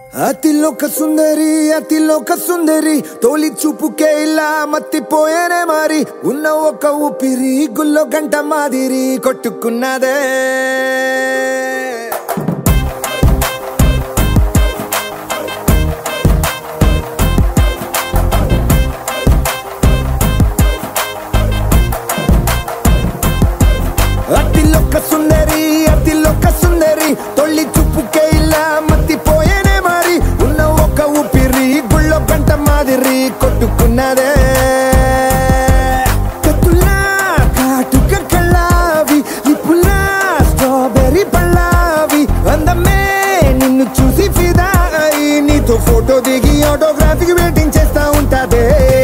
అతిలోక సుందరి అతిలోక సుందరి తోలి చూపుకే ఇలా మత్తిపోయేనే మరి ఉన్న ఒక ఊపిరి గుల్లో గంట మాదిరి కొట్టుకున్నదే అతిలోక సుందరి అతిలోక సుందరి తొల్లి చూపుకే ఇలా మత్తిపోయేనే మరి ఉన్న ఒక ఊపిరి గుళ్ళో గంట మాదిరి కొట్టుకున్నదే కత్తులా కాటుక కళ్ళావి లిప్పులా స్ట్రాబెర్రీ పళ్ళావి అందమే నిన్ను చూసి ఫిదా అయి నీతో ఫోటో దిగి ఆటోగ్రాఫీకి వెయిటింగ్ చేస్తా ఉంటాదే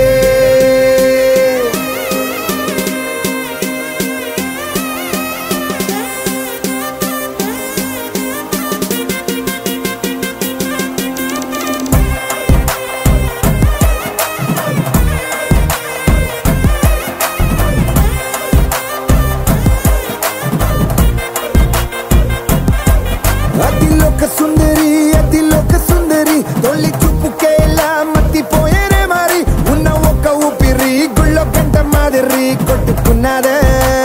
అతిలోక సుందరి అతిలోక సుందరి తొలి చూపుకేలా మత్తిపోయేనే మరి ఉన్న ఒక ఊపిరి గుళ్ళో గంట మాదిరి కొట్టుకున్నదే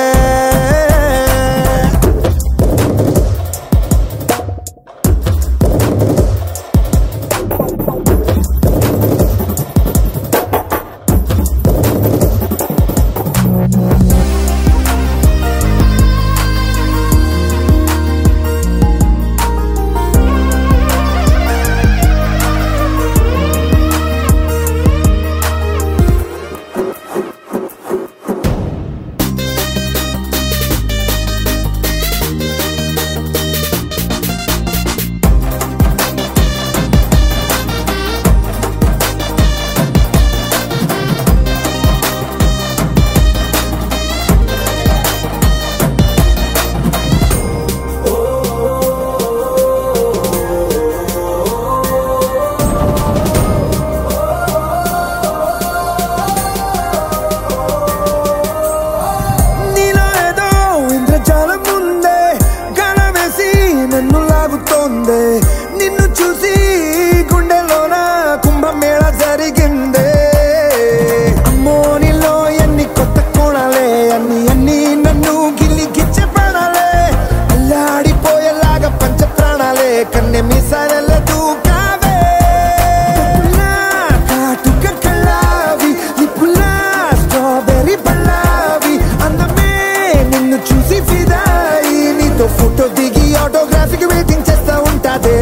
నీలో ఏదో ఇంద్రజాలం ఉందే గణవేసి నన్ను లాగుతోందే నిన్ను చూసి గుండెలోన కుంభమేళ జరిగిందే అమ్మో నీలో ఎన్ని కొత్త కోణాలే అన్ని అన్ని నన్ను గిల్లి గిచ్చే ప్రాణాలే అల్లాడిపోయేలాగా పంచ ప్రాణాలే కన్నె మీసాల దూకావే కత్తులా కాటుక కళ్ళావి లిప్పులా స్ట్రాబెర్రీ పళ్ళావి అందమే నిన్ను చూసి ఫిదాయి నీతో ఫోటో దిగి ఆటోగ్రాఫీకి వెయిటింగ్ చేస్తా ఉంటాదే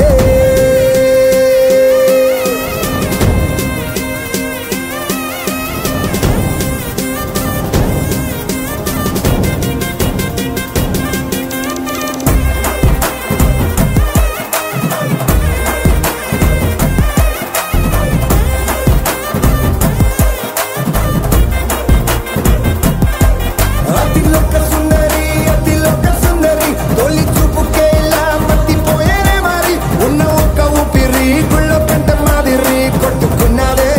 అతిలోక సుందరి అతిలోక సుందరి తొలి చూపుకేలా మత్తిపోయేనే మరి ఉన్న ఒక ఊపిరి గుళ్ళో కంట మాదిరి కొట్టుకున్నదే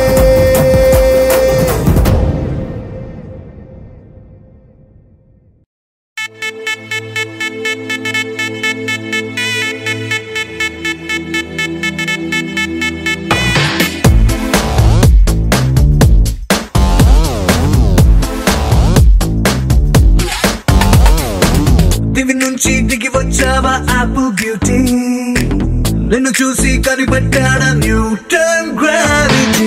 దివి నుంచి దిగి వచ్చావా ఆపిల్ బ్యూటీ నిన్ను చూసి కనిపెట్టాడా న్యూటన్ గ్రావిటీ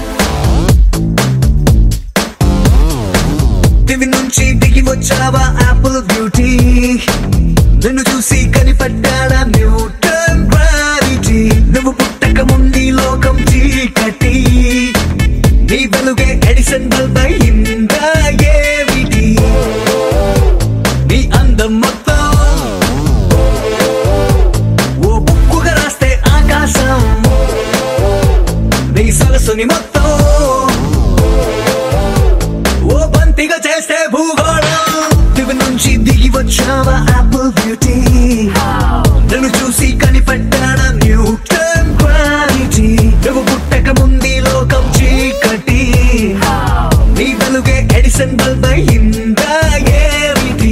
దివి నుంచి దిగి వచ్చావా ఆపిల్ బ్యూటీ నిన్ను చూసి కనిపెట్టాడా న్యూటన్ గ్రావిటీ నువ్వు పుట్టక ముందు లోకం చీకటి నీ వెలుగే ఎడిసన్ బల్బ్ అయిందా ఏమిటి నీ అందం మొత్తం ఓ బుక్కుగా రాస్తే ఆకాశం నీ సరస్సుని మొత్తం ఓ బంతిగా చేస్తే భూగోళం దివి నుంచి దిగి వచ్చావా ఆపిల్ బ్యూటీ నన్ను చూసి కనిపెట్టాడా న్యూటన్ క్వాలిటీ నువ్వు పుట్టక ముందు లోకం చీకటి నీ వెలుగే ఎడిసన్ బల్బ్ అయిందా ఏమిటి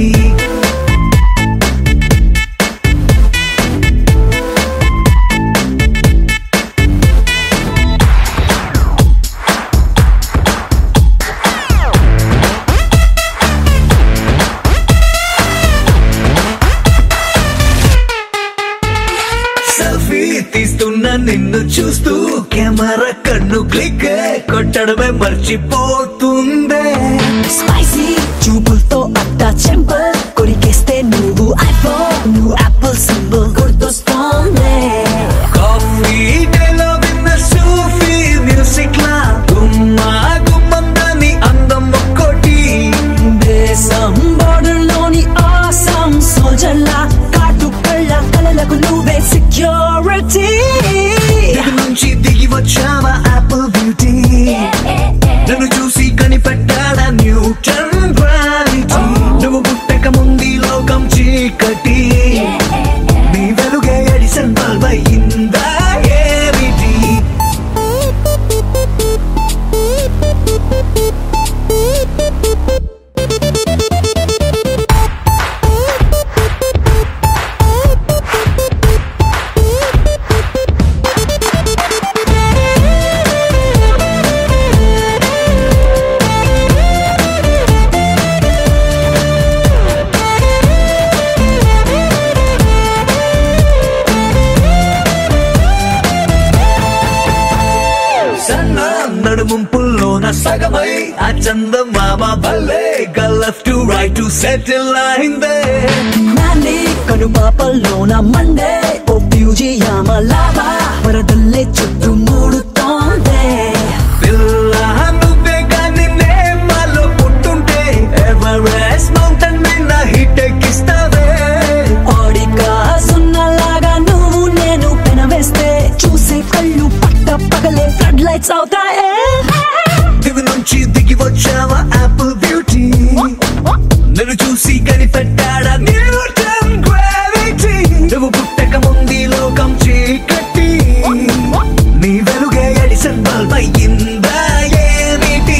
నిన్ను చూస్తూ కెమెరా కన్ను క్లిక్ కొట్టడమే మర్చిపోతుందే స్పైసీ చూపులతో అట్టా చెంపల్ కొరికేస్తే నువ్వు ఐఫోన్ నువ్వు యాపిల్ సింబల్ గుర్తొస్తోంది కాఫీ డేలో విన్న సూఫీ మ్యూజిక్ లా గుమ్మా గుమ్మందని అందం ఒక్కోటి దేశం బోర్డర్ లోని ఆసాం సోల్జర్లా కాటు కళ్ళ కలలకు నువ్వే సెక్యూరిటీ దిగు నుంచి దిగి వచ్చావా యాపిల్ బ్యూటీ నన్ను చూసి కనిపెట్టాడా న్యూటన్ గ్రావిటీ నువ్వు పుట్టక ముందు ఈ లోకం చీకటి నీ వెలుగే ఎడిసన్ బల్బ్ అయిందా ఏమిటి సన్న నడుముంపుల్లోన సగమై ఆ చందమామ భలే గల్లఫ్ టు రైట్ టు సెటిల్ అయిందే నాని కనుపాపల్లోన మండే ఓ ప్యూజియామ లావా వరదల్లే చుట్టూ మూడుతోందే పిల్ల నువ్వే కానీ నేమాలో పుట్టుంటే ఎవరెస్ట్ మౌంటైన్ మీద హిట్ ఎక్కిస్తావే ఓడికా సున్నలాగా నువ్వు నేను పెనవేస్తే చూసే కళ్ళు పట్ట పగలే ఫ్లడ్ లైట్స్ అవుతాయే దివి నుంచి దిగి వచ్చావా యాపిల్ బ్యూటీ నన్ను చూసి కనిపెట్టాడా న్యూటన్ గ్రావిటీ నువ్వు పుట్టక ముందు ఈ లోకం చీకటి నీ వెలుగే ఎడిసన్ బల్బ్ అయ్యిందా ఏమిటి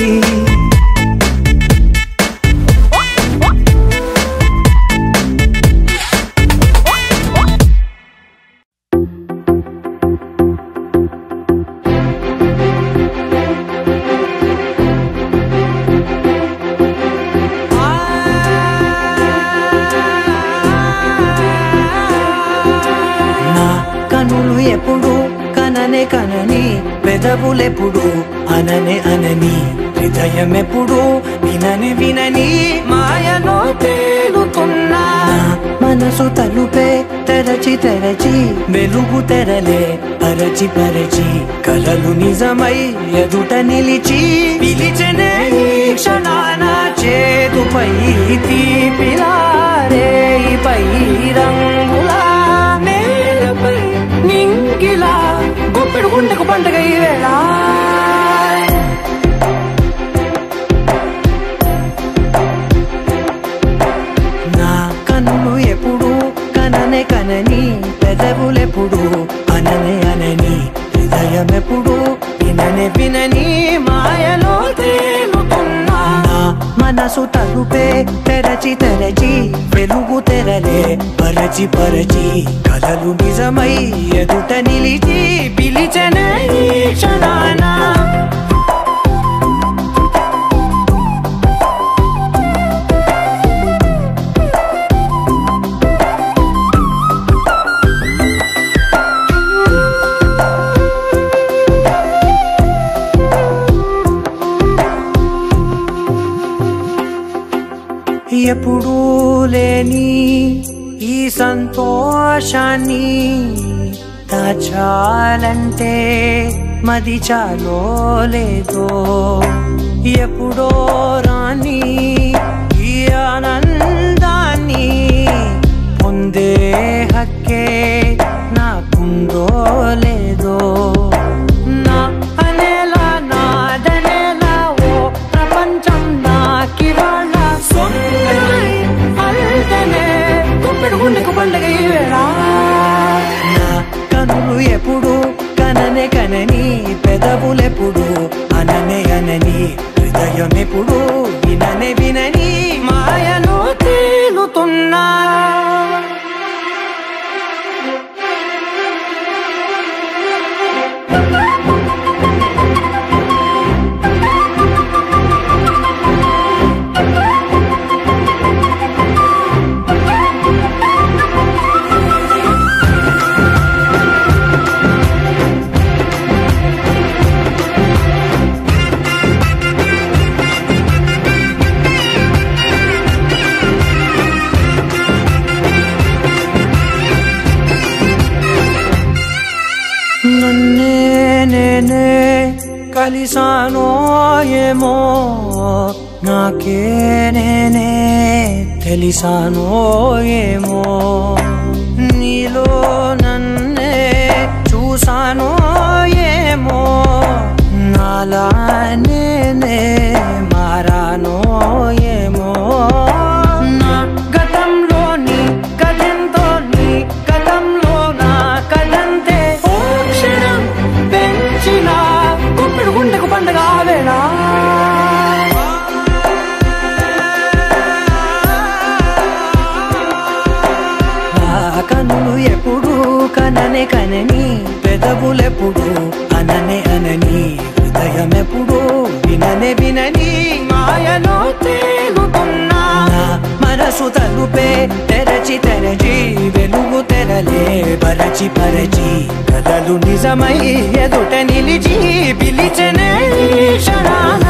నా కనులు ఎప్పుడు కననే కనని పెదవులెప్పుడు అననే అనని హృదయం ఎప్పుడు వినని వినని మాయలో తేలుతున్నా నా మనసు తలుపే తెరచి తెరచి వెలుగు తెరలే పరచి పరచి కలలు నిజమై ఎదుట నిలిచి పిలిచనే ఈ క్షణాన చేతుపై తీపిలారే పై రంగులా నేలపై నింగిలా గొప్పెడు గుండెకు పండగ ఈ వేళ నా కన్నులు ఎప్పుడు కననే కనని పెదవులెప్పుడు అననే అనని హృదయం ఎప్పుడు విననే వినని మాయలో తేలుతున్నా నా మనసు తలుపే తెరచి తెరచి వెలుగు తెరలే పరచి పరచి కలలు నిజమై ఎదుట నిలిచి పిలిచనే ఈ క్షణాన ఎప్పుడూ లేని ఈ సంతోషాన్ని దాచాలంటే మది చాలో లేదో ఎప్పుడో రాని ఈ ఆనందాన్ని పొందే హక్కే నాకుందో లేదో నా అనేలా నాదనేలా ఓ ప్రపంచం నాకివాళ్ళ సొంతమై అల్దనే గుప్పెడు గుండెకు పండగ ఈ వేళ నా కనులు ఎప్పుడు కననే కనని పెదవులెప్పుడు అననే అనని హృదయం ఎప్పుడు విననే వినని మాయలో తేలుతున్నా నన్నే నేనే కలిసానో ఏమో నాకే నేనే తెలిసానో ఏమో నీలో నన్నే చూసానో ఏమో నాలా నేనే మారానో ఏమో నా గతంలోని కథంతో నీ గతంలో నా కథంతే ఓ క్షణం పెంచిన గుప్పిడు గుండెకు పండగ ఆవేళ నా కనులు ఎప్పుడు కననే కనని పెదవులెప్పుడు అననే అనని హృదయం ఎప్పుడు విననే వినని మాయలో తేలుతున్నా నా మనసు తలుపే తెరచి తెరచి వెలుగు తెరలే పరచి పరచి కలలు నిజమై ఎదుట నిలిచి పిలిచనే ఈ క్షణాన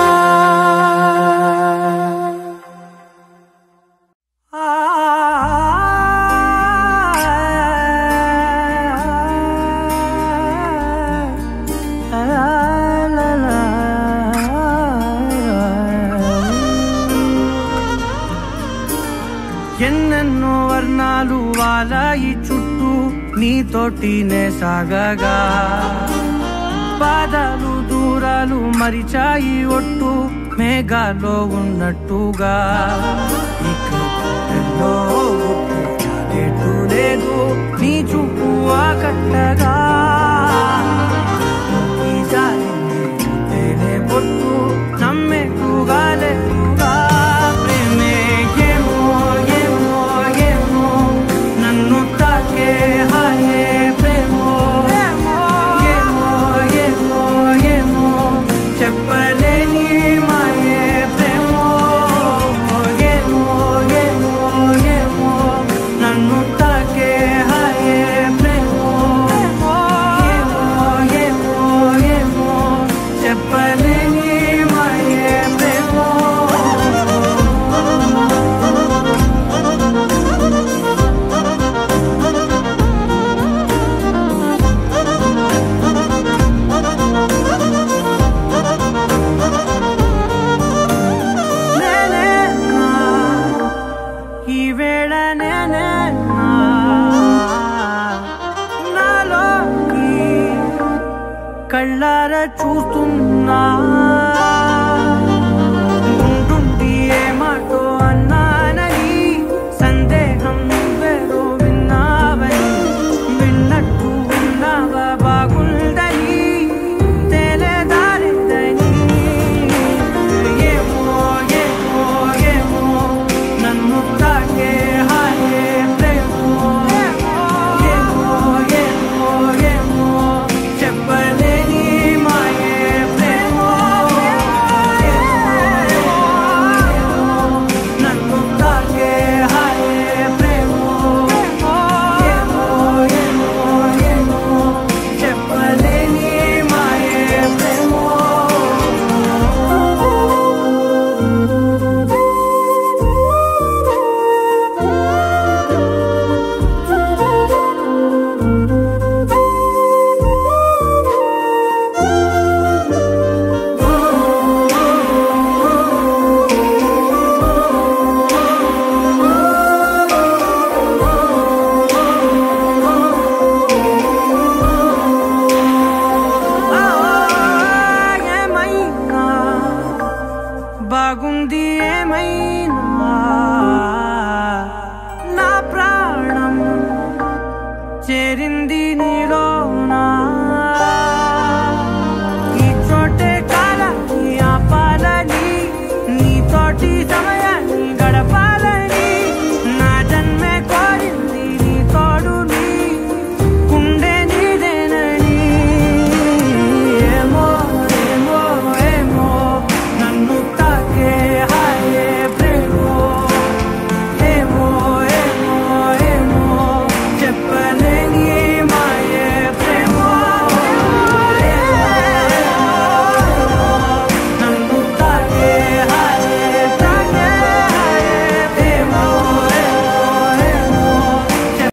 ఎన్నెన్నో వర్ణాలు వాలాయి చుట్టూ నీతోటినే సాగగా పాదాలు దూరాలు మరిచాయి ఒట్టు మేఘాలో ఉన్నట్టుగా ఇక గుండెల్లో గుట్టు చాలేటు లేదు నీ చూపు ఆకట్టగా ఈ జాలిని చూస్తేనే పొట్టు నమ్మేట్టుగా లేటుగా ప్రేమే ఏమో ఏమో ఏమో నన్ను తాకే హాయే ప్రేమో ఏమో ఏమో ఏమో చెప్పలేని మాయే ప్రేమో ఏమో ఏమో ఏమో నన్ను తాకే హాయే ప్రేమో ఏమో ఏమో ఏమో చెప్పలేని మాయే ప్రేమో నేనే నా, ఈ వేళ నేనే నా, నాలోకి కళ్ళార చూస్తున్నా